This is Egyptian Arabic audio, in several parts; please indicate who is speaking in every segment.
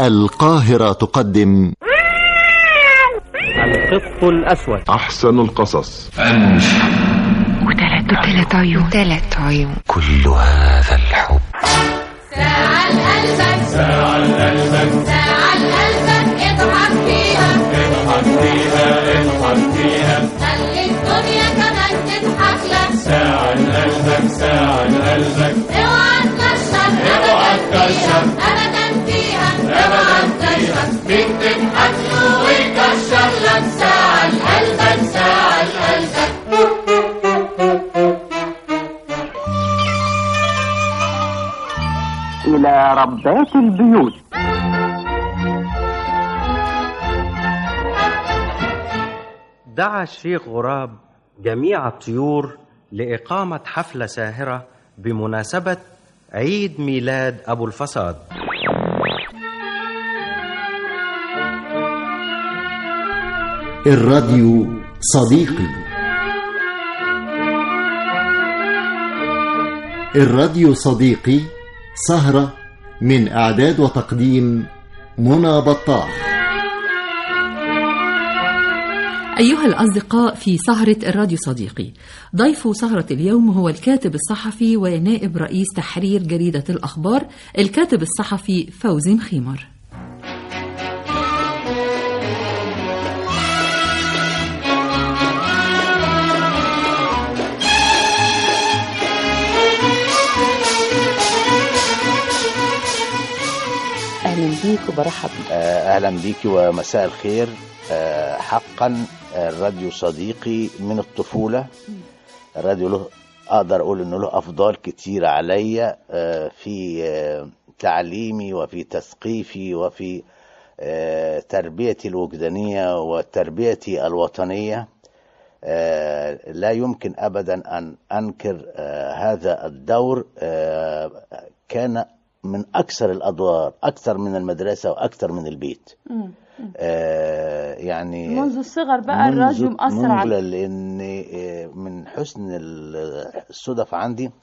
Speaker 1: القاهرة تقدم
Speaker 2: القط الأسود
Speaker 3: أحسن القصص
Speaker 4: وثلاث وثلاث عيون ثلاث عيون
Speaker 1: كل هذا الحب
Speaker 5: ساعة لقلبك ساعة لقلبك ساعة لقلبك اضحك فيها اضحك فيها اضحك فيها خلي الدنيا كمان تضحك لك ساعة لقلبك ساعة لقلبك اوعى تكشر اوعى تكشر ابدا فيها اوعى تكشر مين تضحك له ويكشر لك ساعة لقلبك ساعة لقلبك
Speaker 6: إلى ربات البيوت
Speaker 2: دعا الشيخ غراب جميع الطيور لإقامة حفلة ساهرة بمناسبة عيد ميلاد أبو الفساد
Speaker 1: الراديو صديقي الراديو صديقي سهرة من إعداد وتقديم منى بطاح
Speaker 7: أيها الأصدقاء في سهرة الراديو صديقي ضيف سهرة اليوم هو الكاتب الصحفي ونائب رئيس تحرير جريدة الأخبار الكاتب الصحفي فوزي مخيمر
Speaker 8: اهلا بيك وبرحب
Speaker 9: آه، اهلا بيك ومساء الخير آه، حقا الراديو صديقي من الطفوله الراديو له اقدر اقول انه له افضال كتير عليا آه، في آه، تعليمي وفي تثقيفي وفي آه، تربيتي الوجدانيه وتربيتي الوطنيه آه، لا يمكن ابدا ان انكر آه، هذا الدور آه، كان من اكثر الادوار اكثر من المدرسه واكثر من البيت آه، يعني
Speaker 8: منذ الصغر بقى
Speaker 9: منذ-
Speaker 8: الراديو مأثر
Speaker 9: منذ
Speaker 8: على
Speaker 9: لان آه، من حسن ال- الصدف عندي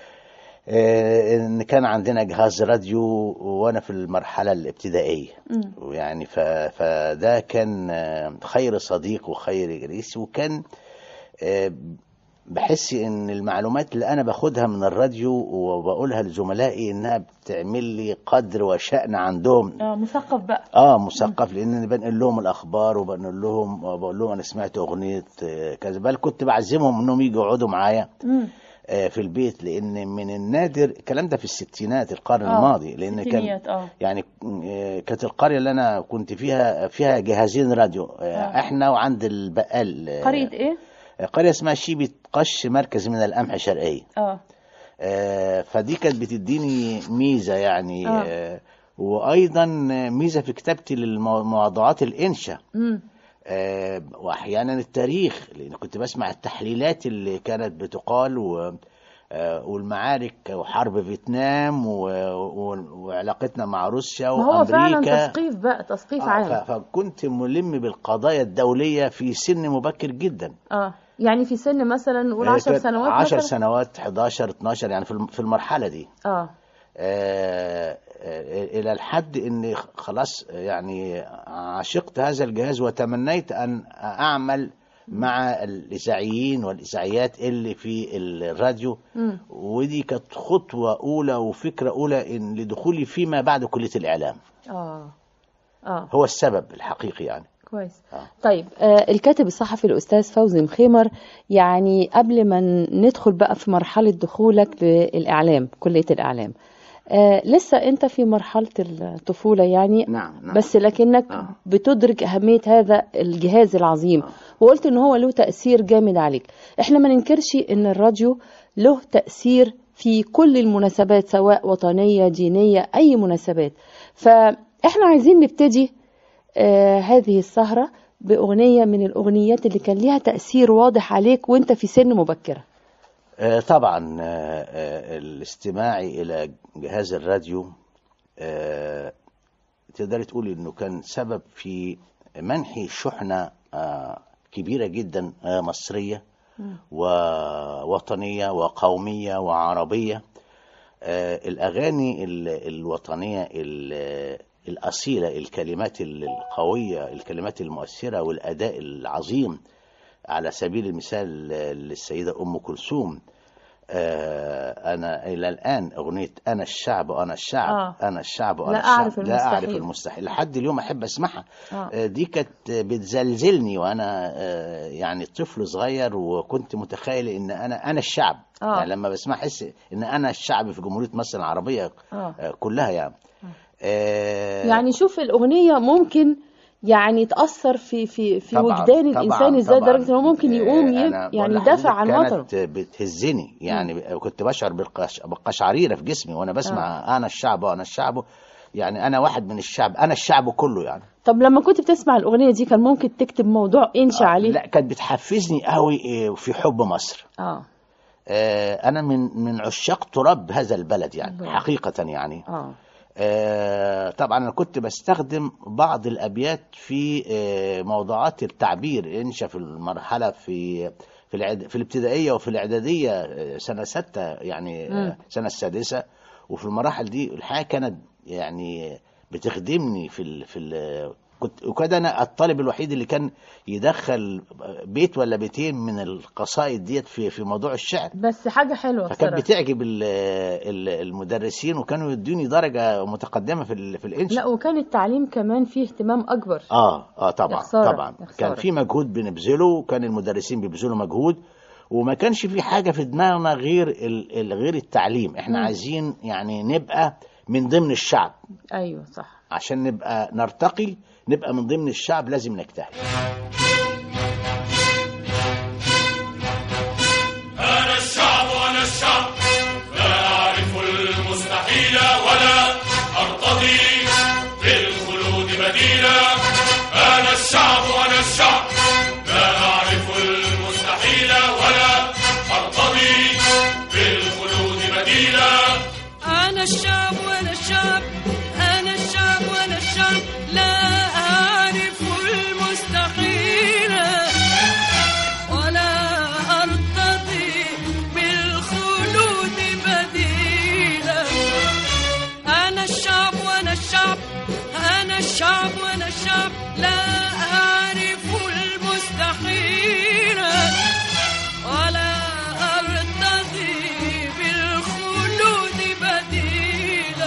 Speaker 9: آه، ان كان عندنا جهاز راديو وانا في المرحله الابتدائيه يعني ف- فده كان آه، خير صديق وخير جليس وكان آه، بحس ان المعلومات اللي انا باخدها من الراديو وبقولها لزملائي انها بتعمل لي قدر وشأن عندهم
Speaker 8: اه مثقف بقى
Speaker 9: اه مثقف لان بنقل لهم الاخبار وبنقول لهم بقول لهم انا سمعت اغنيه آه، كذا بل كنت بعزمهم انهم يجوا يقعدوا معايا
Speaker 8: مم.
Speaker 9: آه، في البيت لان من النادر الكلام ده في الستينات القرن
Speaker 8: آه،
Speaker 9: الماضي لان كان
Speaker 8: ستينيات، آه.
Speaker 9: يعني آه، كانت القريه اللي انا كنت فيها فيها جهازين راديو آه، احنا وعند البقال آه،
Speaker 8: قرية ايه؟
Speaker 9: قريه اسمها شيبه قش مركز من القمح الشرقيه
Speaker 8: اه
Speaker 9: آه، فدي كانت بتديني ميزه يعني
Speaker 8: آه.
Speaker 9: آه، وايضا ميزه في كتابتي للموضوعات الانشا
Speaker 8: مم.
Speaker 9: آه، واحيانا التاريخ لان كنت بسمع التحليلات اللي كانت بتقال و آه، والمعارك وحرب فيتنام و... و... وعلاقتنا مع روسيا
Speaker 8: ما هو فعلا
Speaker 9: وامريكا
Speaker 8: تثقيف بقى تثقيف
Speaker 9: آه،
Speaker 8: عام
Speaker 9: ف... فكنت ملم بالقضايا الدوليه في سن مبكر جدا
Speaker 8: اه يعني في سن مثلا نقول 10 سنوات
Speaker 9: 10
Speaker 8: مثلا
Speaker 9: سنوات 11 12 يعني في الم- في المرحله دي
Speaker 8: اه
Speaker 9: آه، آه، الى الحد اني خلاص يعني عشقت هذا الجهاز وتمنيت ان اعمل مع الاذاعيين والاذاعيات اللي في الراديو
Speaker 8: مم.
Speaker 9: ودي كانت خطوه اولى وفكره اولى ان لدخولي فيما بعد كليه الاعلام
Speaker 8: اه اه
Speaker 9: هو السبب الحقيقي يعني
Speaker 8: كويس
Speaker 9: آه.
Speaker 8: طيب آه الكاتب الصحفي الاستاذ فوزي مخيمر يعني قبل ما ندخل بقى في مرحله دخولك للاعلام كليه الاعلام آه لسه انت في مرحله الطفوله يعني
Speaker 9: نعم، نعم.
Speaker 8: بس لكنك
Speaker 9: آه.
Speaker 8: بتدرك اهميه هذا الجهاز العظيم وقلت ان هو له تاثير جامد عليك احنا ما ننكرش ان الراديو له تاثير في كل المناسبات سواء وطنيه دينيه اي مناسبات فاحنا عايزين نبتدي آه هذه السهرة بأغنية من الأغنيات اللي كان ليها تأثير واضح عليك وانت في سن مبكرة
Speaker 9: آه، طبعا آه، آه، الاستماع الى جهاز الراديو آه، تقدري تقولي انه كان سبب في منح شحنه آه، كبيره جدا آه، مصريه ووطنيه وقوميه وعربيه آه، الاغاني ال- الوطنيه ال- الأصيلة الكلمات القوية الكلمات المؤثرة والأداء العظيم على سبيل المثال للسيدة أم كلثوم آه، أنا إلى الآن أغنية أنا الشعب وأنا الشعب
Speaker 8: آه.
Speaker 9: أنا الشعب وأنا
Speaker 8: لا
Speaker 9: الشعب
Speaker 8: أعرف
Speaker 9: لا أعرف
Speaker 8: المستحيل.
Speaker 9: المستحيل لحد اليوم أحب أسمعها
Speaker 8: آه.
Speaker 9: آه، دي كانت بتزلزلني وأنا آه، يعني طفل صغير وكنت متخيل إن أنا أنا الشعب
Speaker 8: آه.
Speaker 9: يعني لما بسمع أحس إن أنا الشعب في جمهورية مصر العربية
Speaker 8: آه.
Speaker 9: آه، كلها يعني آه،
Speaker 8: يعني شوف الأغنية ممكن يعني تأثر في في في
Speaker 9: طبعاً،
Speaker 8: وجدان
Speaker 9: طبعاً،
Speaker 8: الإنسان ازاي
Speaker 9: طبعاً.
Speaker 8: لدرجة إنه ممكن
Speaker 9: آه،
Speaker 8: يقوم ي-
Speaker 9: أنا بقول
Speaker 8: يعني
Speaker 9: لحضرتك
Speaker 8: يدافع عن وطنه
Speaker 9: كانت بتهزني يعني كنت بشعر بالقش... بالقشعريرة في جسمي وأنا بسمع أنا الشعب وأنا الشعب يعني أنا واحد من الشعب أنا الشعب كله يعني
Speaker 8: طب لما كنت بتسمع الأغنية دي كان ممكن تكتب موضوع انشا عليه
Speaker 9: لا كانت بتحفزني قوي آه، في حب مصر
Speaker 8: اه
Speaker 9: آه، أنا من من عشاق تراب هذا البلد يعني
Speaker 8: الله.
Speaker 9: حقيقة يعني
Speaker 8: اه
Speaker 9: آه، طبعا انا كنت بستخدم بعض الابيات في آه، موضوعات التعبير انشا في المرحله في في العد... في الابتدائيه وفي الاعداديه آه، سنه سته يعني آه،
Speaker 8: مم.
Speaker 9: سنه السادسه وفي المراحل دي الحقيقه كانت يعني بتخدمني في ال... في ال... كنت وكده انا الطالب الوحيد اللي كان يدخل بيت ولا بيتين من القصائد ديت في في موضوع الشعر
Speaker 8: بس حاجة حلوة
Speaker 9: فكانت
Speaker 8: بصراحة
Speaker 9: بتعجب ال- ال- المدرسين وكانوا يدوني درجه متقدمه في ال- في الانشاء
Speaker 8: لا وكان التعليم كمان فيه اهتمام أكبر
Speaker 9: اه اه طبعا
Speaker 8: يا خسارة،
Speaker 9: طبعا
Speaker 8: يا خسارة.
Speaker 9: كان في مجهود بنبذله وكان المدرسين بيبذلوا مجهود وما كانش في حاجه في دماغنا غير ال- ال- غير التعليم احنا
Speaker 8: مم.
Speaker 9: عايزين يعني نبقى من ضمن الشعب
Speaker 8: أيوة صح
Speaker 9: عشان نبقى نرتقي نبقى من ضمن الشعب لازم نجتهد
Speaker 3: أنا الشعب وأنا الشعب لا أعرف المستحيل ولا أرتضي بالخلود بديلا أنا الشعب وأنا الشعب لا أعرف المستحيل ولا أرتضي بالخلود بديلا
Speaker 5: أنا الشعب وأنا الشعب أنا الشعب وأنا الشعب لا أعرف المستحيل ولا أرتضي بالخلود بديلا أنا الشعب وأنا الشعب أنا الشعب وأنا الشعب لا أعرف المستحيل ولا أرتضي بالخلود بديلا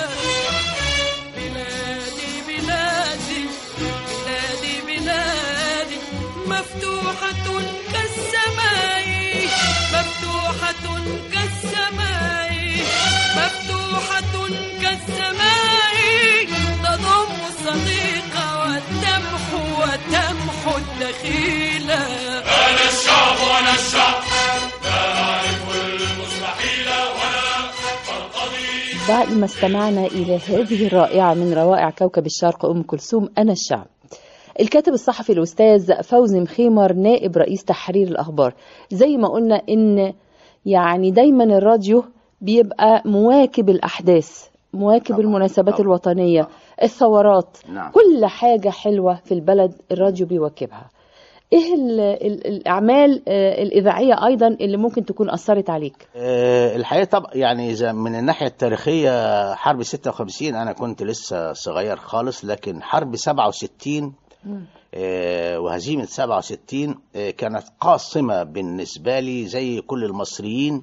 Speaker 5: بلادي بلادي بلادي بلادي مفتوحة كالسماء مفتوحة كالسماء مفتوحة كالسماء تضم الصديق والتمحو وتمحو الدخيلة
Speaker 3: أنا الشعب وأنا الشعب لا أعرف المستحيل ولا أرتضي
Speaker 8: بعد ما استمعنا إلى هذه الرائعة من روائع كوكب الشرق أم كلثوم أنا الشعب الكاتب الصحفي الأستاذ فوزي مخيمر نائب رئيس تحرير الأخبار زي ما قلنا إن يعني دايما الراديو بيبقى مواكب الأحداث مواكب
Speaker 9: طبعاً،
Speaker 8: المناسبات
Speaker 9: طبعاً،
Speaker 8: الوطنية الثورات
Speaker 9: نعم.
Speaker 8: كل حاجة حلوة في البلد الراديو بيواكبها ايه ال ال الاعمال آه، الاذاعيه ايضا اللي ممكن تكون اثرت عليك
Speaker 9: آه، الحقيقه طبعا يعني اذا من الناحيه التاريخيه حرب 56 انا كنت لسه صغير خالص لكن حرب 67 آه، وهزيمه 67 آه، كانت قاصمه بالنسبه لي زي كل المصريين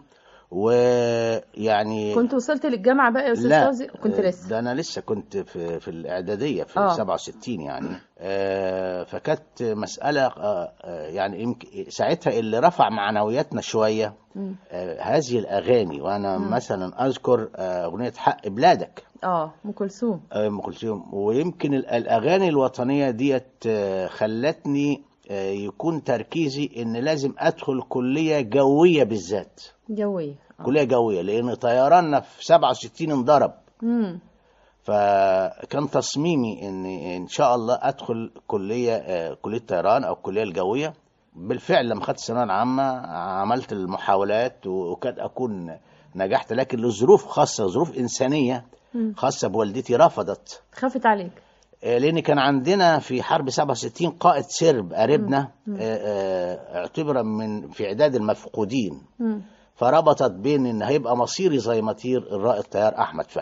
Speaker 9: ويعني
Speaker 8: كنت وصلت للجامعه بقى يا استاذ
Speaker 9: لا
Speaker 8: فوزي كنت
Speaker 9: آه،
Speaker 8: لسه
Speaker 9: ده انا لسه كنت في في الاعداديه في
Speaker 8: آه.
Speaker 9: 67 يعني آه، فكانت مساله آه، آه، يعني يمكن ساعتها اللي رفع معنوياتنا شويه آه، هذه الاغاني وانا مثلا اذكر آه، اغنيه حق بلادك
Speaker 8: اه ام كلثوم
Speaker 9: آه، ام كلثوم ويمكن ال- الاغاني الوطنيه ديت آه، خلتني آه، يكون تركيزي ان لازم ادخل كليه جويه بالذات
Speaker 8: جويه
Speaker 9: كليه جويه لان طيراننا في 67 انضرب
Speaker 8: امم
Speaker 9: فكان تصميمي ان ان شاء الله ادخل كليه آه، كليه طيران او الكليه الجويه بالفعل لما خدت الثانويه العامه عملت المحاولات و- وكاد اكون نجحت لكن لظروف خاصه ظروف انسانيه خاصه بوالدتي رفضت
Speaker 8: خافت عليك
Speaker 9: آه، لان كان عندنا في حرب 67 قائد سرب قريبنا آه، آه، اعتبر من في اعداد المفقودين
Speaker 8: مم.
Speaker 9: فربطت بين ان هيبقى مصيري زي مطير الرائد طيار احمد فهمي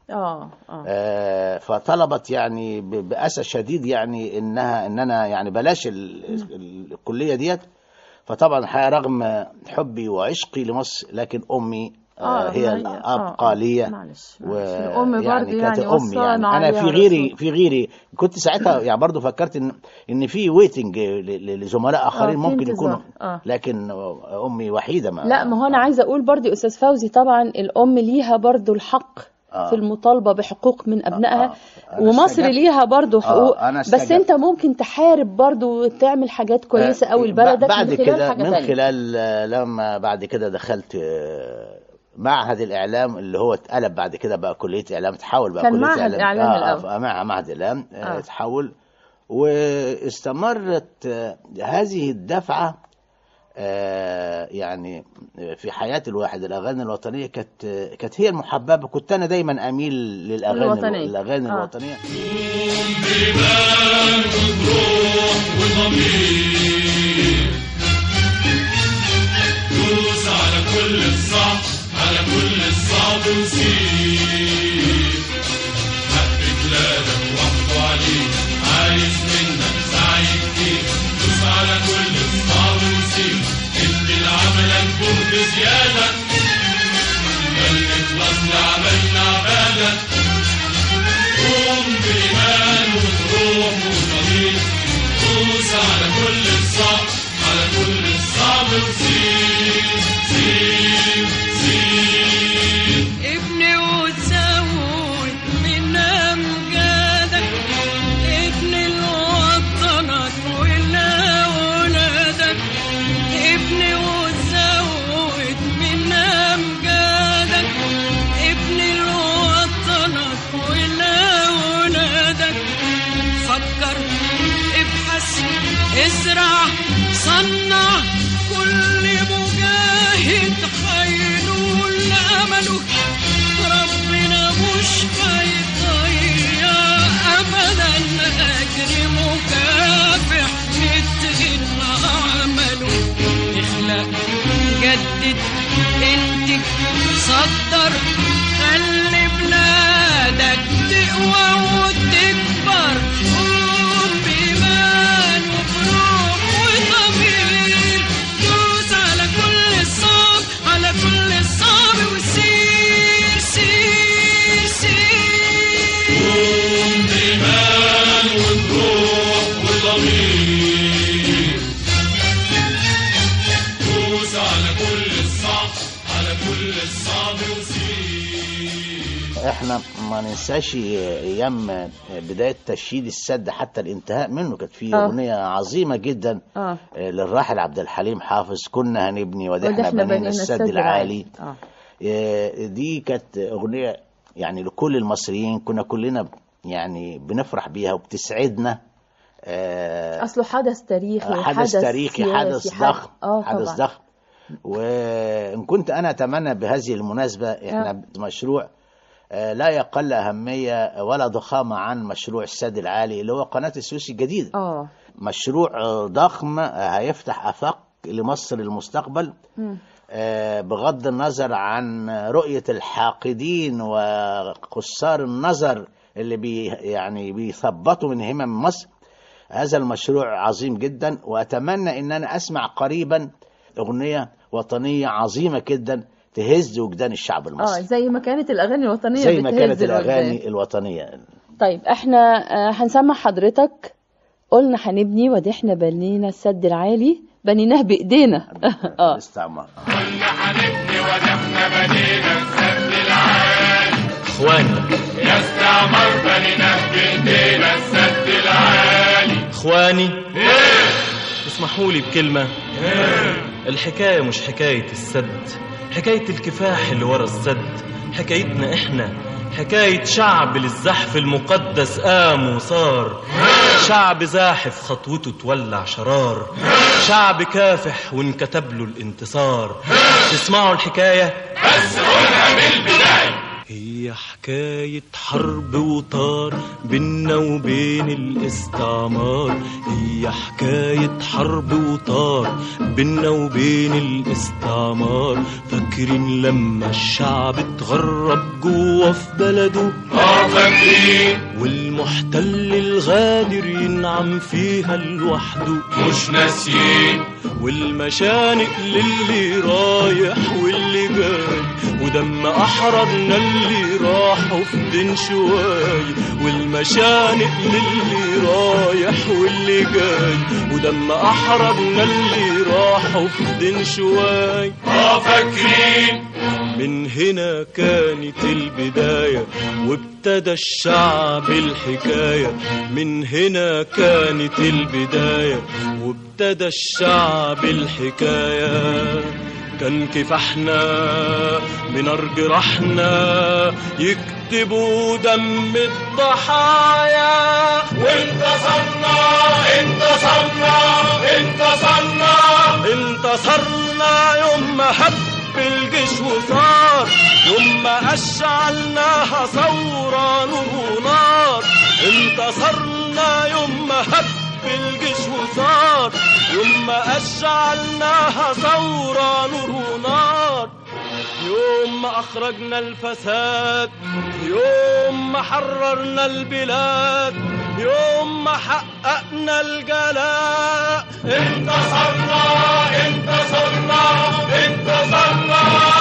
Speaker 8: اه اه
Speaker 9: آه، فطلبت يعني ب- بأسى شديد يعني انها ان انا يعني بلاش ال- ال- الكليه ديت فطبعا الحقيقه رغم حبي وعشقي لمصر لكن امي آه
Speaker 8: آه،
Speaker 9: هي
Speaker 8: ما هي-
Speaker 9: الابقى
Speaker 8: آه،
Speaker 9: ليا
Speaker 8: معلش
Speaker 9: و
Speaker 8: معلش. الأم برضه
Speaker 9: يعني كانت
Speaker 8: يعني
Speaker 9: امي يعني
Speaker 8: وصانا
Speaker 9: انا
Speaker 8: عليها
Speaker 9: في غيري
Speaker 8: الرسول.
Speaker 9: في غيري كنت ساعتها يعني برضه فكرت ان ان في ويتنج لزملاء اخرين
Speaker 8: في
Speaker 9: ممكن
Speaker 8: انتظار.
Speaker 9: يكونوا
Speaker 8: آه.
Speaker 9: لكن امي وحيده ما
Speaker 8: لا ما هو انا عايزه اقول برضو يا استاذ فوزي طبعا الام ليها برضو الحق
Speaker 9: آه.
Speaker 8: في المطالبه بحقوق من ابنائها
Speaker 9: آه. أنا
Speaker 8: ومصر
Speaker 9: استجبت.
Speaker 8: ليها برضو حقوق
Speaker 9: أنا
Speaker 8: بس
Speaker 9: استجبت.
Speaker 8: انت ممكن تحارب برضو وتعمل حاجات كويسه
Speaker 9: آه،
Speaker 8: قوي
Speaker 9: ب-
Speaker 8: لبلدك
Speaker 9: بعد
Speaker 8: من خلال
Speaker 9: كده
Speaker 8: حاجه
Speaker 9: من
Speaker 8: تانية.
Speaker 9: خلال آه، لما بعد كده دخلت آه، معهد الاعلام اللي هو اتقلب بعد كده بقى كليه اعلام تحول بقى
Speaker 8: كان
Speaker 9: كليه
Speaker 8: معهد إعلام الأول.
Speaker 9: آه مع معهد اعلام آه.
Speaker 8: آه.
Speaker 9: تحول واستمرت آه، هذه الدفعه آه، يعني في حياة الواحد الأغاني الوطنية كانت كانت هي المحببة كنت أنا دايما أميل للأغاني
Speaker 8: الوطنية.
Speaker 9: الأغاني
Speaker 8: آه.
Speaker 9: الوطنية
Speaker 3: بإيمان وبروح وضمير دوس على كل الصعب على كل الصعب وسير حب بلادك وحده عليك عايز منك سعي كتير دوس على كل الصعب وسير ادي لعملك جهد زيادة الإخلاص لعملنا عبادة قوم بإيمان وبروح وضمير دوس على كل الصعب على كل الصعب وسير سير سير
Speaker 5: ابني وتزود من امجادك ابني لوطنك ولأولادك ابني وتزود من امجادك ابني لوطنك ولأولادك فكر ابحث ازرع صنع كل مجاهد هينول امله ربنا مش هيضيع ابدا اجر مكافح مثل عمله اخلق جدد انتج صدر خلي بلادك تقوى وتكبر قوم بإيمان وبروح وضمير دوس على كل الصعب على كل الصعب وسير سير سير
Speaker 3: قوم بإيمان وبروح وضمير دوس على كل الصعب على كل الصعب وسير
Speaker 9: احنا ما ننساش ايام بدايه تشييد السد حتى الانتهاء منه كانت في
Speaker 8: آه.
Speaker 9: اغنيه عظيمه جدا
Speaker 8: اه
Speaker 9: للراحل عبد الحليم حافظ كنا هنبني ودحنا
Speaker 8: ودحنا
Speaker 9: بنينا
Speaker 8: بنينا
Speaker 9: السد العالي
Speaker 8: اه
Speaker 9: آه، دي كانت اغنيه يعني لكل المصريين كنا كلنا يعني بنفرح بيها وبتسعدنا آه،
Speaker 8: اصله حدث تاريخي
Speaker 9: حدث تاريخي حدث
Speaker 8: سياسي،
Speaker 9: ضخم
Speaker 8: اه
Speaker 9: حدث
Speaker 8: طبعا
Speaker 9: ضخم وان كنت انا اتمنى بهذه المناسبه احنا
Speaker 8: آه.
Speaker 9: مشروع آه، لا يقل اهميه ولا ضخامه عن مشروع السد العالي اللي هو قناه السويس الجديده
Speaker 8: اه
Speaker 9: مشروع آه، ضخم آه، هيفتح افاق لمصر المستقبل
Speaker 8: مم.
Speaker 9: آه، بغض النظر عن رؤية الحاقدين وقصار النظر اللي بي يعني بيثبطوا من همم مصر هذا المشروع عظيم جدا وأتمنى أن أنا أسمع قريبا أغنية وطنية عظيمة جدا تهز وجدان الشعب
Speaker 8: اه
Speaker 9: المصري
Speaker 8: زي ما كانت الاغاني الوطنيه
Speaker 9: زي ما
Speaker 8: بتهز
Speaker 9: كانت
Speaker 8: الوجدان.
Speaker 9: الأغاني الوطنية
Speaker 8: طيب احنا آه، هنسمع حضرتك قلنا هنبني ودحنا بنينا السد العالي بنيناه بايدينا اه
Speaker 9: الاستعمار
Speaker 3: قلنا هنبني ودفنا بنينا السد العالي
Speaker 10: اخواني
Speaker 3: يا استعمار بنينا بايدينا السد العالي
Speaker 10: اخواني اسمحوا لي بكلمة الحكاية مش حكاية السد حكاية الكفاح اللي ورا السد حكايتنا احنا حكاية شعب للزحف المقدس قام وصار شعب زاحف خطوته تولع شرار شعب كافح وانكتب له الانتصار تسمعوا الحكاية
Speaker 3: بس قولها من البداية
Speaker 10: هي حكاية حرب وطار بينا وبين الاستعمار هي حكاية حرب وطار بينا وبين الاستعمار فاكرين لما الشعب اتغرب جوه في بلده
Speaker 3: اه فاكرين
Speaker 10: والمحتل الغادر ينعم فيها لوحده
Speaker 3: مش ناسيين
Speaker 10: والمشانق للي رايح واللي جاي ودم احررنا اللي راحوا في دين شواي والمشانق للي رايح واللي جاي ودم احررنا اللي راحوا في دين شواي
Speaker 3: اه فاكرين
Speaker 10: من هنا كانت البداية وابتدى الشعب الحكاية من هنا كانت البداية وابتدى الشعب الحكاية كان كفاحنا بنار جراحنا يكتبوا دم الضحايا
Speaker 3: وانتصرنا انتصرنا انتصرنا
Speaker 10: انتصرنا يوم ما هب الجيش وصار يوم ما أشعلناها ثورة نور ونار انتصرنا يوم ما هب الجيش وصار يوم ما أشعلناها ثورة نور ونار يوم ما أخرجنا الفساد يوم ما حررنا البلاد يوم ما حققنا الجلاء
Speaker 3: انتصرنا انتصرنا انتصرنا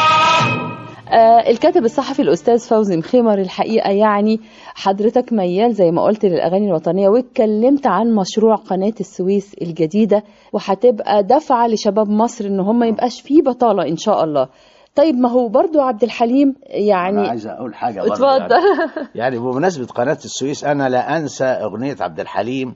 Speaker 8: آه الكاتب الصحفي الأستاذ فوزي مخيمر الحقيقة يعني حضرتك ميال زي ما قلت للأغاني الوطنية واتكلمت عن مشروع قناة السويس الجديدة وهتبقى دفعة لشباب مصر إن هم يبقاش فيه بطالة إن شاء الله طيب ما هو برضو عبد الحليم يعني
Speaker 9: انا عايز اقول حاجه برضه
Speaker 8: اتفضل
Speaker 9: يعني. يعني بمناسبه قناه السويس انا لا انسى اغنيه عبد الحليم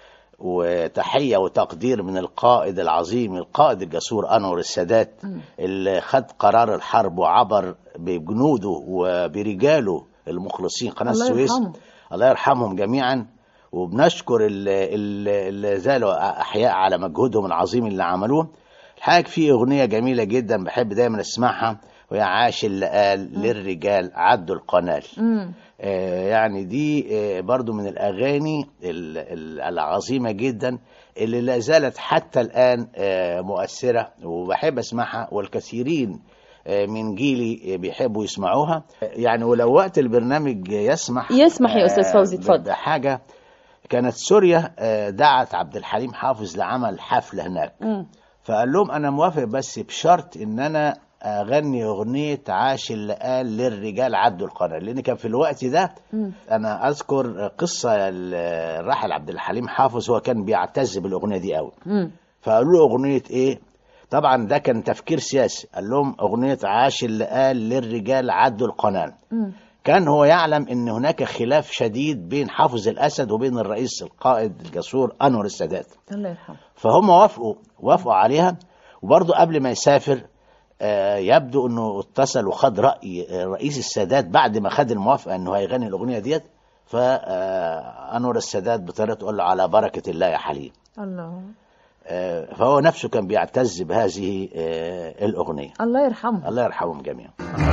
Speaker 9: وتحيه وتقدير من القائد العظيم القائد الجسور انور السادات اللي خد قرار الحرب وعبر بجنوده وبرجاله المخلصين قناه
Speaker 8: الله
Speaker 9: السويس
Speaker 8: يرحمه.
Speaker 9: الله يرحمهم جميعا وبنشكر اللي, اللي اللي زالوا احياء على مجهودهم العظيم اللي عملوه الحقيقه في اغنيه جميله جدا بحب دايما اسمعها وهي عاش اللي قال للرجال عدوا القنال
Speaker 8: مم.
Speaker 9: آه، يعني دي آه، برضو من الأغاني ال- ال- العظيمة جدا اللي لا زالت حتى الآن آه، مؤثرة وبحب أسمعها والكثيرين آه، من جيلي آه، بيحبوا يسمعوها آه، يعني ولو وقت البرنامج يسمح
Speaker 8: يسمح يا أستاذ
Speaker 9: آه،
Speaker 8: فوزي،
Speaker 9: ب-
Speaker 8: اتفضل.
Speaker 9: بحاجة كانت سوريا آه، دعت عبد الحليم حافظ لعمل حفلة هناك
Speaker 8: مم.
Speaker 9: فقال لهم انا موافق بس بشرط ان انا اغني اغنيه عاش اللي قال للرجال عدوا القناه لان كان في الوقت ده
Speaker 8: مم.
Speaker 9: انا اذكر قصه الراحل عبد الحليم حافظ هو كان بيعتز بالاغنيه دي قوي
Speaker 8: مم.
Speaker 9: فقالوا له اغنيه ايه طبعا ده كان تفكير سياسي قال لهم اغنيه عاش اللي قال للرجال عدوا القناه
Speaker 8: مم.
Speaker 9: كان هو يعلم ان هناك خلاف شديد بين حافظ الاسد وبين الرئيس القائد الجسور انور السادات
Speaker 8: الله يرحمه
Speaker 9: فهم وافقوا وافقوا عليها وبرضه قبل ما يسافر آه، يبدو انه اتصل وخد راي آه، رئيس السادات بعد ما خد الموافقه انه هيغني الاغنيه ديت فانور السادات بطريقته قال له على بركه الله يا حليم
Speaker 8: الله
Speaker 9: آه، فهو نفسه كان بيعتز بهذه آه، الاغنيه
Speaker 8: الله يرحمه
Speaker 9: الله يرحمهم جميعا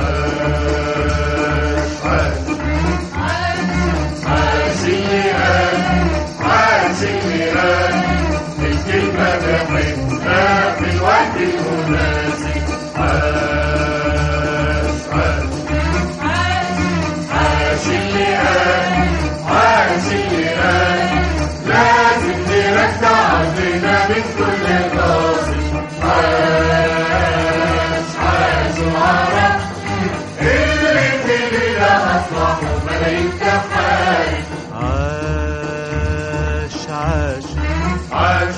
Speaker 10: عاش عاش
Speaker 3: عاش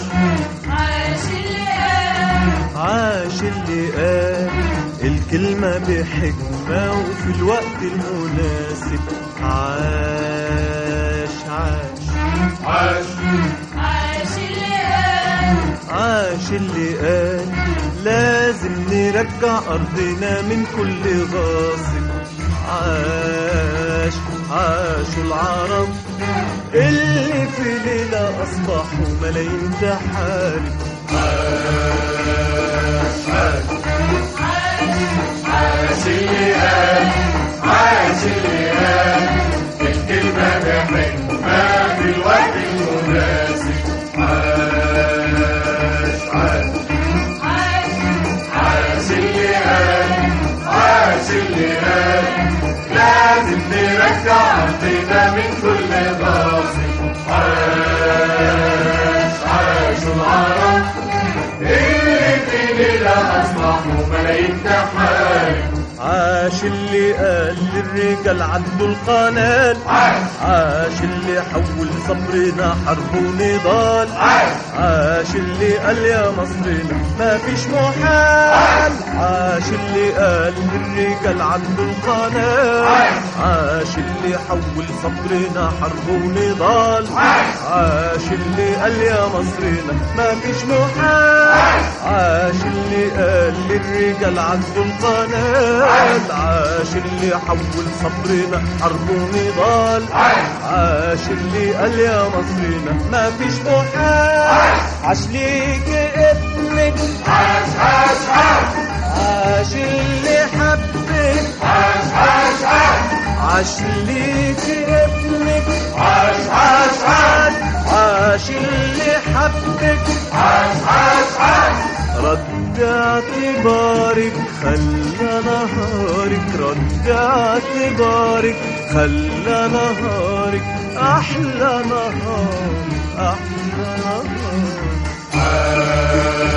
Speaker 10: عاش اللي قال الكلمة بحكمة وفي الوقت المناسب عاش عاش
Speaker 3: عاش
Speaker 10: عاش اللي قال لازم نرجع أرضنا من كل غاصب عاش عاشوا العرب اللي في ليلة أصبحوا ملايين تحارب
Speaker 3: عاش اللي قال عاش اللي قال الكلمة بحكمة في الوقت المناسب عاش عاش عاش اللي قال عاش اللي قال لازم نرجع أرضنا من كل غاصب عاش عاش العرب اللي في ليلة أصبحوا ملايين تحارب
Speaker 10: عاش اللي قال للرجال عدوا القنال
Speaker 3: عاش
Speaker 10: عاش اللي حول صبرنا حرب ونضال
Speaker 3: عاش
Speaker 10: عاش اللي قال يا مصرنا ما فيش محال عاش اللي قال للرجال عدوا القنال عاش اللي حول صبرنا حرب ونضال عاش اللي قال يا مصرنا ما فيش محال عاش اللي قال للرجال عدوا القنال عاش اللي حول صبرنا حرب ونضال عاش اللي قال يا مصرنا ما فيش محال عاش ليك ابنك
Speaker 3: عاش عاش عاش
Speaker 10: عاش اللي حبك
Speaker 3: عاش عاش عاش
Speaker 10: عاش ليك ابنك
Speaker 3: عاش عاش عاش
Speaker 10: عاش اللي حبك
Speaker 3: عاش عاش عاش
Speaker 10: رد اعتبارك خلى نهارك رد اعتبارك خلى نهارك احلى نهار احلى نهار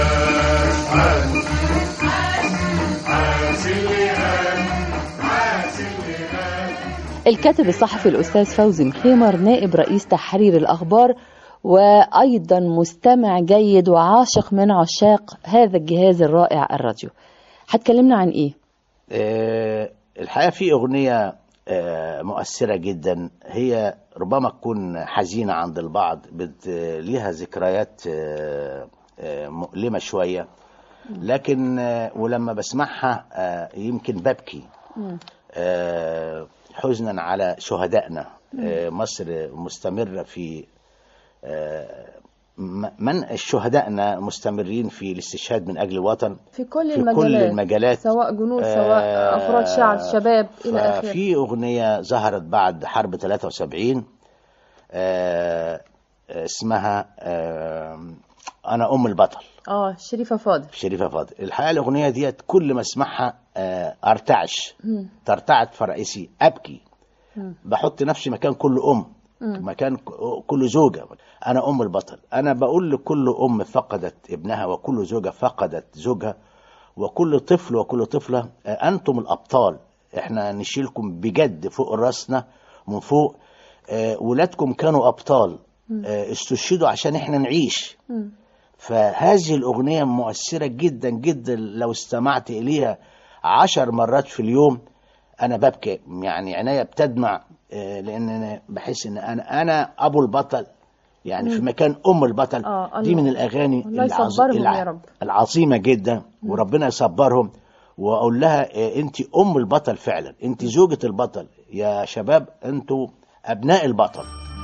Speaker 3: عاش اللي قال عاش اللي قال
Speaker 8: الكاتب الصحفي الأستاذ فوزي مخيمر نائب رئيس تحرير الأخبار وأيضا مستمع جيد وعاشق من عشاق هذا الجهاز الرائع الراديو هتكلمنا عن إيه؟
Speaker 9: آه، الحقيقة في أغنية آه، مؤثرة جدا هي ربما تكون حزينة عند البعض بت... ليها ذكريات آه، آه، مؤلمة شوية لكن آه، ولما بسمعها آه، يمكن ببكي آه، حزنا على شهدائنا آه، مصر مستمرة في آه، م- من شهدائنا مستمرين في الاستشهاد من أجل الوطن
Speaker 8: في كل
Speaker 9: في
Speaker 8: المجالات
Speaker 9: كل المجالات
Speaker 8: سواء جنود
Speaker 9: آه،
Speaker 8: سواء أفراد شعب شباب إلى آخره
Speaker 9: في أغنية ظهرت بعد حرب 73 آه، اسمها آه، أنا أم البطل
Speaker 8: اه شريفة فاضل
Speaker 9: شريفة فاضل الحقيقة الأغنية ديت كل ما اسمعها آه، أرتعش ترتعد فرائسي أبكي بحط نفسي مكان كل أم مكان ك- كل زوجة أنا أم البطل أنا بقول لكل أم فقدت ابنها وكل زوجة فقدت زوجها وكل طفل وكل طفلة آه، أنتم الأبطال إحنا نشيلكم بجد فوق راسنا من فوق آه، ولادكم كانوا أبطال آه، استشهدوا عشان إحنا نعيش فهذه الأغنية مؤثرة جدا جدا لو استمعت إليها عشر مرات في اليوم أنا ببكي يعني عينيا بتدمع آه، لأن أنا بحس إن أنا أنا أبو البطل يعني في مكان أم البطل
Speaker 8: آه،
Speaker 9: دي
Speaker 8: الله.
Speaker 9: من الأغاني
Speaker 8: الله
Speaker 9: العظ-
Speaker 8: يصبرهم
Speaker 9: الع-
Speaker 8: يا رب.
Speaker 9: العظيمة جدا وربنا يصبرهم وأقول لها آه، أنت أم البطل فعلا أنت زوجة البطل يا شباب أنتوا أبناء البطل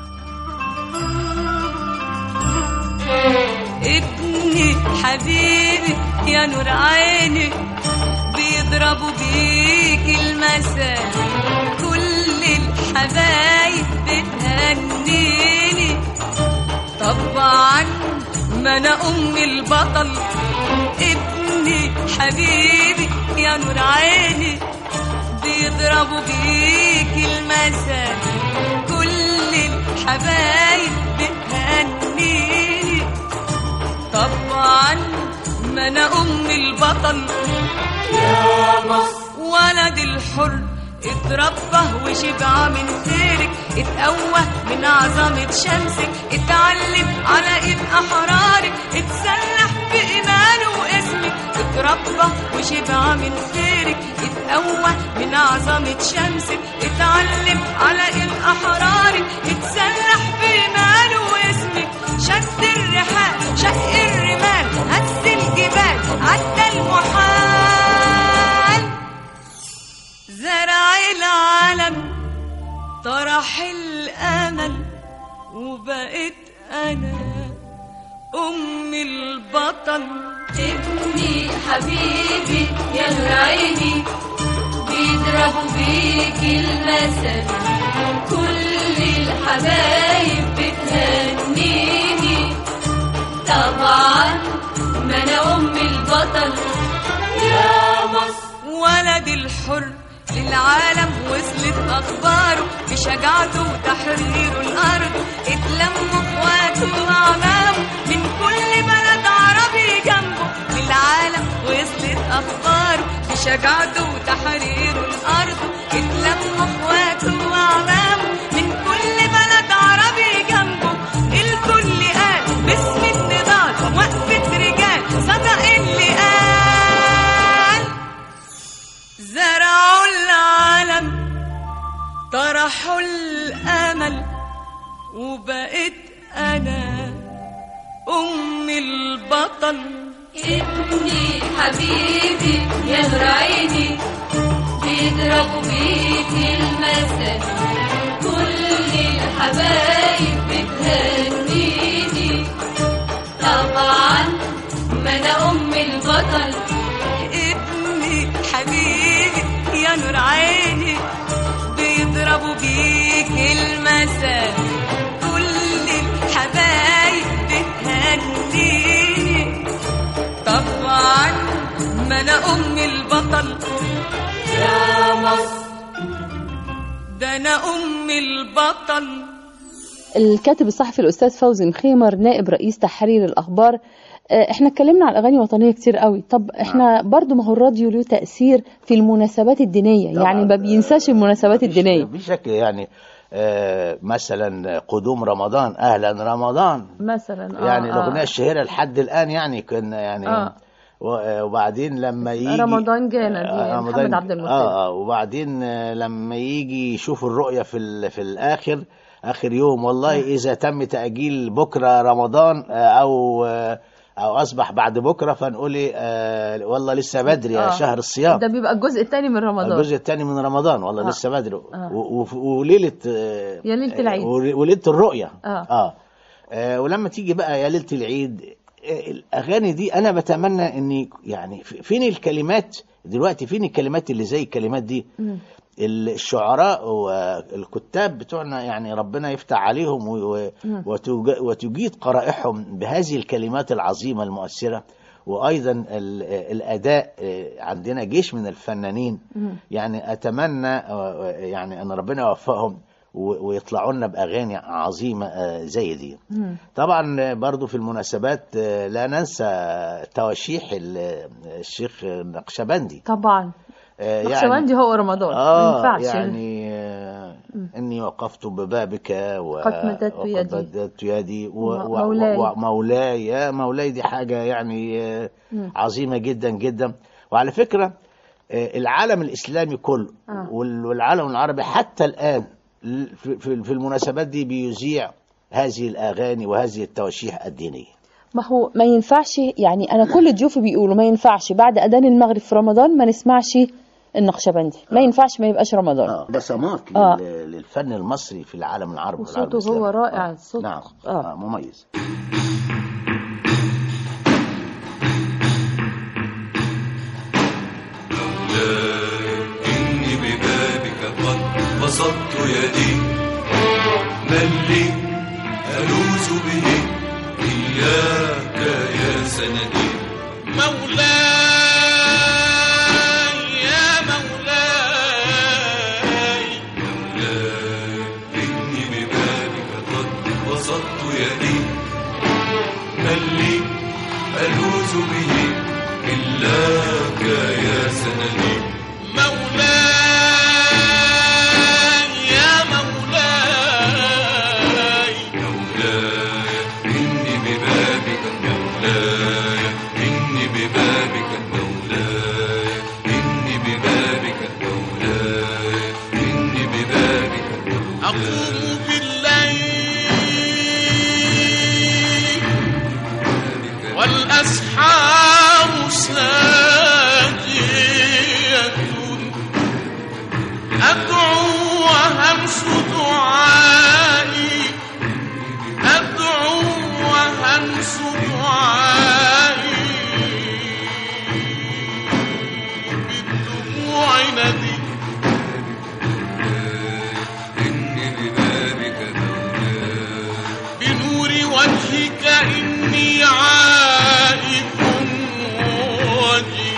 Speaker 5: ابني حبيبي يا نور عيني بيضربوا بيك المثل كل الحبايب بتهنيني طبعا ما انا ام البطل ابني حبيبي يا نور عيني بيضربوا بيك المثل كل الحبايب بتهنيني طبعا ما انا ام البطل يا مصر ولد الحر اتربى وشبع من خيرك اتقوى من عظمة شمسك اتعلم على ايد احرارك اتسلح بإيمانه واسمك اتربى وشبع من خيرك اتقوى من عظمة شمسك اتعلم على ايد احرارك اتسلح بإيمانه واسمك شد الرحال شق الرمال هز الجبال عدى المحال زرع العالم طرح الامل وبقيت انا ام البطل ابني حبيبي يا نور عيني بيضربوا بيك المثل كل الحبايب بتهنيني طبعا ما انا ام البطل يا مصر ولد الحر للعالم وصلت اخباره بشجاعته وتحريره الارض اتلموا اخواته واعمامه من كل بلد عربي جنبه للعالم وصلت اخباره بشجاعته وتحريره الارض اتلموا اخواته واعمامه من كل بلد عربي جنبه الكل قال باسم النضال وقفة رجال صدق اللي قال زرعوا العالم طرحوا الامل وبقيت انا ام البطل ابني حبيبي يا نور عيني بيضربوا بيك المثل كل الحبايب بتهنيني طبعا ما انا ام البطل ابني حبيبي يا نور عيني بيضربوا بيك المثل كل الحبايب بتهنيني طبعا ما انا ام البطل يا مصر ده انا ام البطل
Speaker 8: الكاتب الصحفي الأستاذ فوزي مخيمر نائب رئيس تحرير الأخبار آه، احنا اتكلمنا على الاغاني الوطنيه كتير قوي طب احنا برضو ما هو الراديو له تاثير في المناسبات الدينيه
Speaker 9: طبعاً.
Speaker 8: يعني ما بينساش المناسبات الدينيه
Speaker 9: بشكل يعني آه، مثلا قدوم رمضان اهلا رمضان
Speaker 8: مثلا آه،
Speaker 9: يعني
Speaker 8: آه.
Speaker 9: الاغنيه الشهيره لحد الان يعني كنا يعني
Speaker 8: آه.
Speaker 9: و- وبعدين لما يجي
Speaker 8: رمضان جانا دي
Speaker 9: آه،
Speaker 8: محمد عبد المطلب
Speaker 9: اه اه وبعدين آه، لما يجي يشوف الرؤيه في ال- في الاخر اخر يوم والله اذا تم تاجيل بكره رمضان آه، او آه، او اصبح بعد بكره فنقول إيه، آه والله لسه بدري يا
Speaker 8: آه.
Speaker 9: شهر الصيام
Speaker 8: ده بيبقى الجزء الثاني من رمضان
Speaker 9: الجزء الثاني من رمضان والله
Speaker 8: آه.
Speaker 9: لسه بدري
Speaker 8: آه.
Speaker 9: و- و- وليله آه،
Speaker 8: يا ليلة العيد.
Speaker 9: آه، وليله الرؤيه
Speaker 8: آه.
Speaker 9: اه آه، ولما تيجي بقى يا ليله العيد آه، الاغاني دي انا بتمنى اني يعني ف- فين الكلمات دلوقتي فين الكلمات اللي زي الكلمات دي
Speaker 8: مم.
Speaker 9: الشعراء والكتاب بتوعنا يعني ربنا يفتح عليهم و- و-
Speaker 8: مم.
Speaker 9: وتج- وتجيد قرائحهم بهذه الكلمات العظيمة المؤثرة وأيضا ال- الأداء عندنا جيش من الفنانين
Speaker 8: مم.
Speaker 9: يعني أتمنى يعني أن ربنا يوفقهم و- ويطلعوا لنا بأغاني عظيمة زي دي
Speaker 8: مم.
Speaker 9: طبعا برضو في المناسبات لا ننسى تواشيح ال- الشيخ النقشبندي
Speaker 8: طبعا
Speaker 9: آه،
Speaker 8: نقشبندي هو رمضان ما
Speaker 9: آه
Speaker 8: ينفعش
Speaker 9: يعني آه
Speaker 8: مم.
Speaker 9: إني وقفت ببابك و
Speaker 8: قد مددت
Speaker 9: وقد
Speaker 8: يدي.
Speaker 9: مددت يدي و-
Speaker 8: م-
Speaker 9: و-
Speaker 8: مولاي.
Speaker 9: و- مولاي يا مولاي دي حاجة يعني آه
Speaker 8: مم.
Speaker 9: عظيمة جدا جدا وعلى فكرة آه العالم الإسلامي كله
Speaker 8: آه.
Speaker 9: وال- والعالم العربي حتى الآن ل- في في- في المناسبات دي بيذيع هذه الأغاني وهذه التواشيح الدينية
Speaker 8: ما هو ما ينفعش يعني انا كل ضيوفي بيقولوا ما ينفعش بعد اذان المغرب في رمضان ما نسمعش النقشبندي ما ينفعش ما يبقاش رمضان
Speaker 9: آه بصمات
Speaker 8: آه.
Speaker 9: لل- للفن المصري في العالم العربي
Speaker 8: وصوته
Speaker 9: والعالم الإسلامي.
Speaker 8: هو رائع،
Speaker 9: آه.
Speaker 8: الصوت.
Speaker 9: نعم
Speaker 8: آه.
Speaker 9: آه. مميز
Speaker 3: إني ببابك قد بسطت يدي من لي ألوذ به إياك يا سندي مولاي يا مولاي مولاي إني ببابك قد بسطت يدي من لي ألوذ به إلاك يا سندي مولاي يا مولاي مولاي إني ببابك مولاي إني ببابك مولاي إني ببابك مولاي إني ببابك مولاي أقوم بالليل والأسحار ساجية أدعو وهمس دعائي أدعو وهمس دعائي بالدموع ندي إني عائف وجل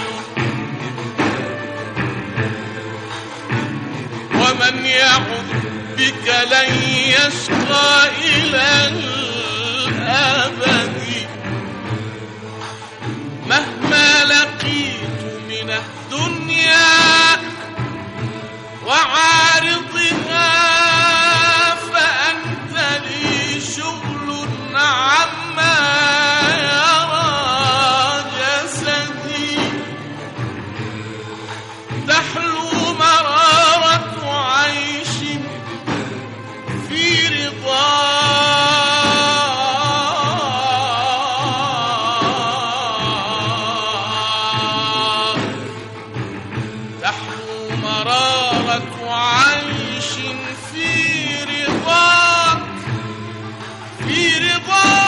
Speaker 3: ومن يعد بك لن يشقى إلى الأبد مهما لقيت من الدنيا وعارضها فأنت لي شغل عما يرى جسدي تحلو مرارة عيش في رضا تحلو مرارة عيش في رضا في رضا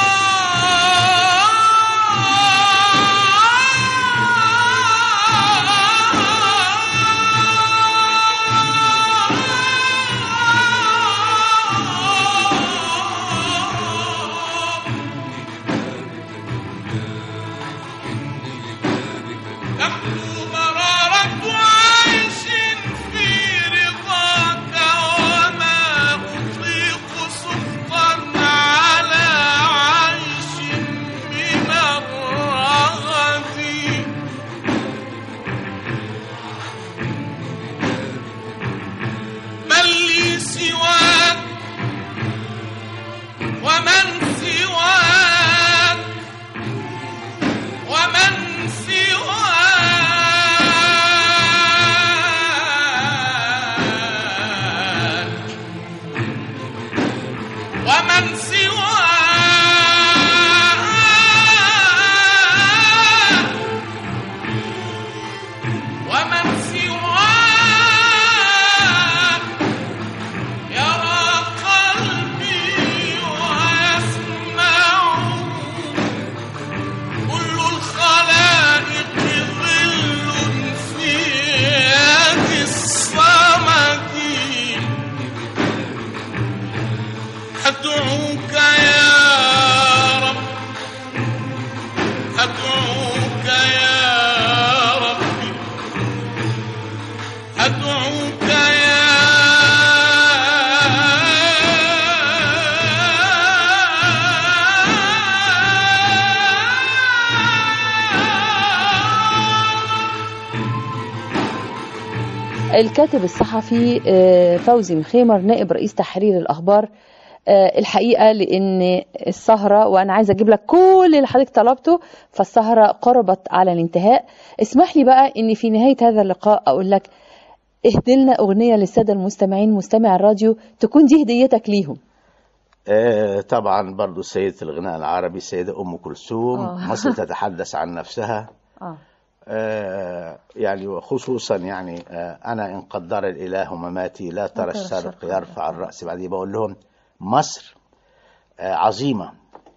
Speaker 3: تحلو مرارة عيش في رضاك وما أطيق سخطا على عيش من الرغد من لي سواك ومن سواك ومن سواك ومن سواك ومن سواك يرى قلبي ويسمع كل الخلائق ظل في يد الصمد أدعوك يا رب أدعوك يا ربي أدعوك يا
Speaker 8: الكاتب الصحفي آه، فوزي مخيمر نائب رئيس تحرير الأخبار آه، الحقيقة لأن السهرة وأنا عايزة أجيب لك كل اللي حضرتك طلبته فالسهرة قربت على الانتهاء اسمح لي بقى أن في نهاية هذا اللقاء أقول لك اهدي لنا أغنية للسادة المستمعين مستمع الراديو تكون دي هديتك ليهم
Speaker 9: آه، طبعا برضو سيدة الغناء العربي السيدة أم كلثوم
Speaker 8: آه.
Speaker 9: مصر تتحدث عن نفسها
Speaker 8: آه.
Speaker 9: آه، يعني وخصوصا يعني آه، أنا إن قدر الإله مماتي لا ترى الشرق يرفع الرأس بعدين بقول لهم مصر آه، عظيمة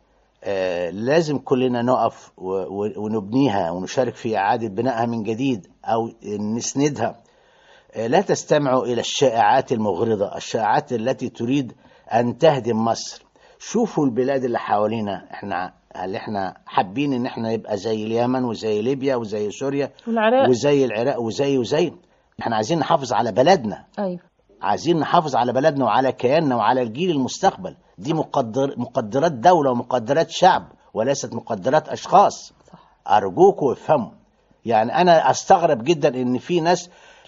Speaker 9: آه، لازم كلنا نقف و- و- ونبنيها ونشارك في إعادة بنائها من جديد أو نسندها آه، لا تستمعوا إلى الشائعات المغرضة الشائعات التي تريد أن تهدم مصر شوفوا البلاد اللي حوالينا احنا هل احنا حابين ان احنا نبقى زي اليمن وزي ليبيا وزي سوريا
Speaker 8: والعراق
Speaker 9: وزي العراق وزي وزي احنا عايزين نحافظ على بلدنا
Speaker 8: أيوه
Speaker 9: عايزين نحافظ على بلدنا وعلى كياننا وعلى الجيل المستقبل دي مقدر مقدرات دولة ومقدرات شعب وليست مقدرات أشخاص أرجوكوا افهموا يعني أنا أستغرب جدا إن في ناس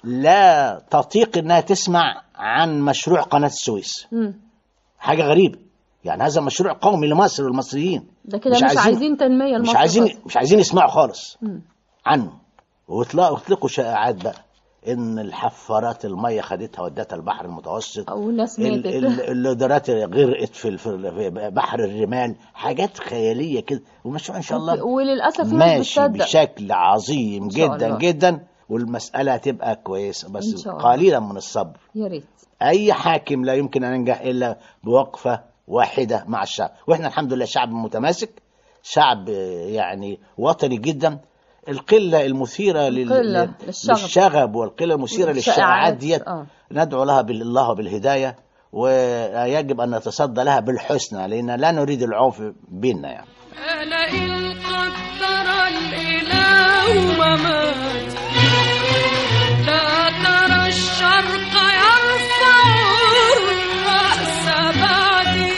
Speaker 9: لا تطيق إنها تسمع عن مشروع قناة السويس
Speaker 8: مم.
Speaker 9: حاجة غريبة يعني هذا مشروع قومي لمصر والمصريين
Speaker 8: ده كده مش, عايزين, تنمية
Speaker 9: مش
Speaker 8: لمصر
Speaker 9: عايزين
Speaker 8: خالص.
Speaker 9: مش عايزين يسمعوا خالص
Speaker 8: مم.
Speaker 9: عنه ويطلقوا يطلقوا شائعات بقى ان الحفارات الميه خدتها ودتها البحر المتوسط
Speaker 8: أو ناس
Speaker 9: ال-
Speaker 8: ماتت
Speaker 9: ال- اللودرات غرقت في في في بحر الرمال حاجات خياليه كده ومشروع ان شاء الله
Speaker 8: وللأسف في ناس
Speaker 9: ماشي
Speaker 8: بتصدق
Speaker 9: بشكل عظيم
Speaker 8: شاء
Speaker 9: جدا
Speaker 8: الله.
Speaker 9: جدا والمساله هتبقى كويسه
Speaker 8: إن
Speaker 9: بس
Speaker 8: شاء الله.
Speaker 9: قليلا من الصبر
Speaker 8: يا ريت
Speaker 9: اي حاكم لا يمكن ان ينجح الا بوقفه واحده مع الشعب واحنا الحمد لله شعب متماسك شعب آه، يعني وطني جدا القله المثيره لل...
Speaker 8: القلة
Speaker 9: لل-
Speaker 8: للشغب.
Speaker 9: للشغب والقله المثيره
Speaker 8: والشائعات،
Speaker 9: للشائعات ديت
Speaker 8: آه.
Speaker 9: ندعو لها بالله بالهدايه ويجب ان نتصدى لها بالحسنى لان لا نريد العنف بيننا يعني
Speaker 5: أنا إن قدر الإله ممات لا ترى الشرق يرفع الرأس بعدي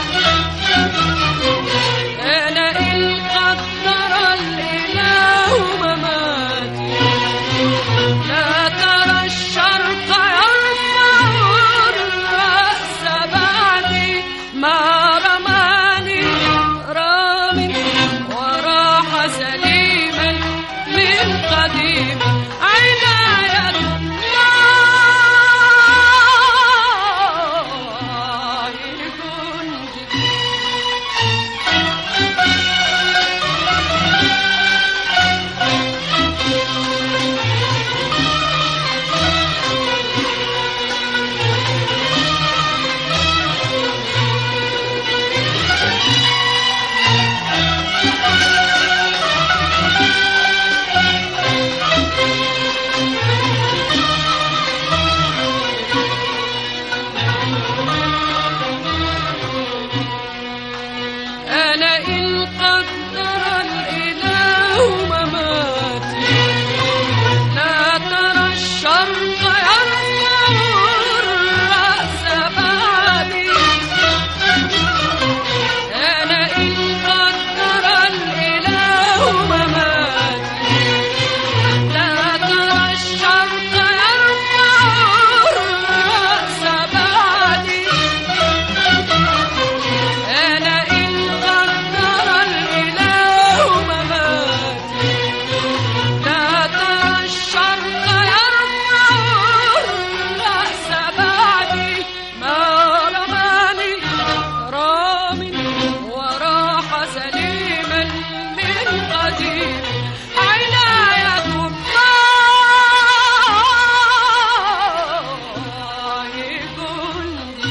Speaker 5: أنا إن قدر الإله مماتي لا ترى الشرق يرفع الرأس بعدي ما رماني رام وراح سليما من قديم عناية الله جندي أنا إن قدر الإله مماتي لا ترى الشرق يرفع الرأس بعدي أنا إن قدر الإله مماتي لا ترى الشرق يرفع الرأس بعدي أنا إن قدر الإله مماتي لا ترى الشرق يرفع الرأس بعدي ما رماني رام وراح سليما من قديم عناية الله جندي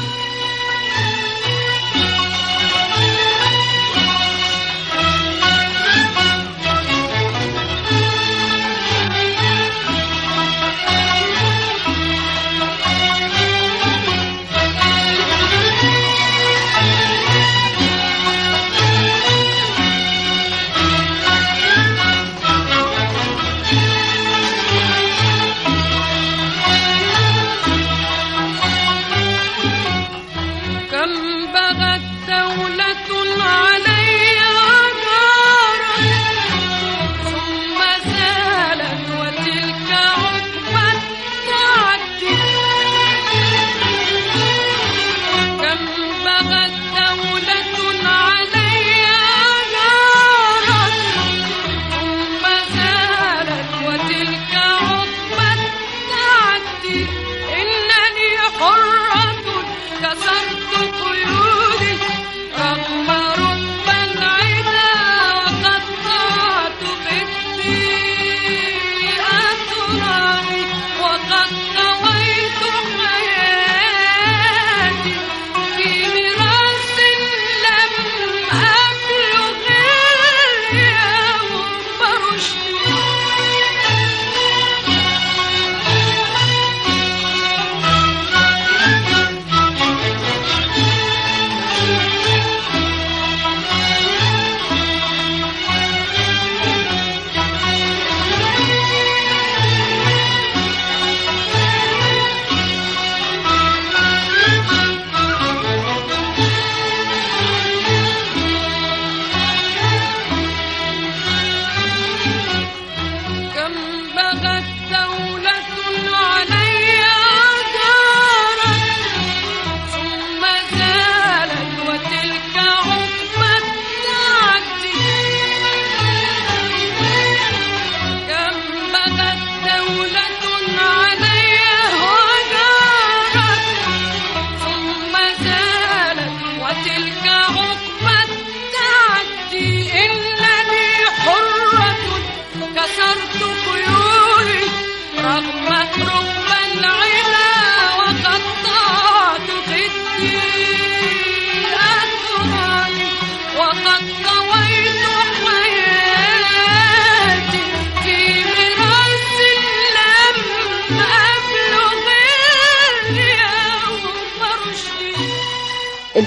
Speaker 5: كم بغت دولة علي عمارة ثم زالت وتلك عقبى التعدي كم بغت دولة علي عمارة ثم زالت وتلك عقبى التعدي إنني حرة كسرت قيودي رغم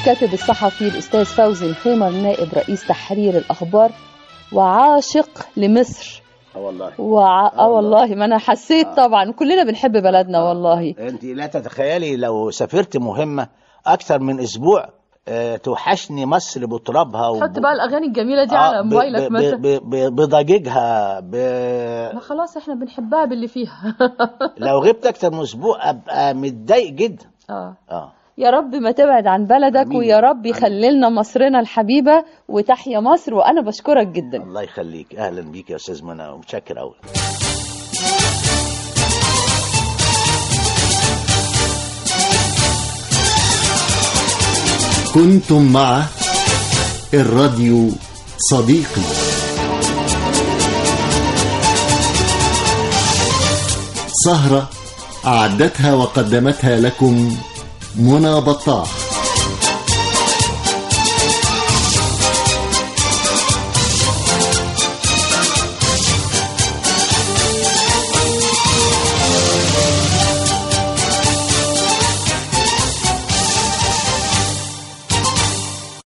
Speaker 8: الكاتب الصحفي الأستاذ فوزي الخيمر نائب رئيس تحرير الأخبار وعاشق لمصر
Speaker 9: اه والله
Speaker 8: وع... اه والله ما انا حسيت طبعا كلنا بنحب بلدنا والله
Speaker 9: انت لا تتخيلي لو سافرت مهمه اكثر من اسبوع آه، توحشني مصر بترابها وب-
Speaker 8: حط بقى الاغاني الجميله دي
Speaker 9: آه،
Speaker 8: على
Speaker 9: ب-
Speaker 8: موبايلك
Speaker 9: ب-
Speaker 8: مثلا
Speaker 9: ب- ب- بضجيجها ب...
Speaker 8: ما خلاص احنا بنحبها باللي فيها
Speaker 9: لو غبت اكتر من اسبوع ابقى متضايق جدا
Speaker 8: اه
Speaker 9: اه
Speaker 8: يا رب ما تبعد عن بلدك
Speaker 9: آمين.
Speaker 8: ويا رب يخللنا مصرنا الحبيبه وتحيا مصر وانا بشكرك جدا
Speaker 9: الله يخليك اهلا بيك يا استاذ منى ومتشكر قوي
Speaker 1: كنتم مع الراديو صديقي سهرة أعدتها وقدمتها لكم منى بطاح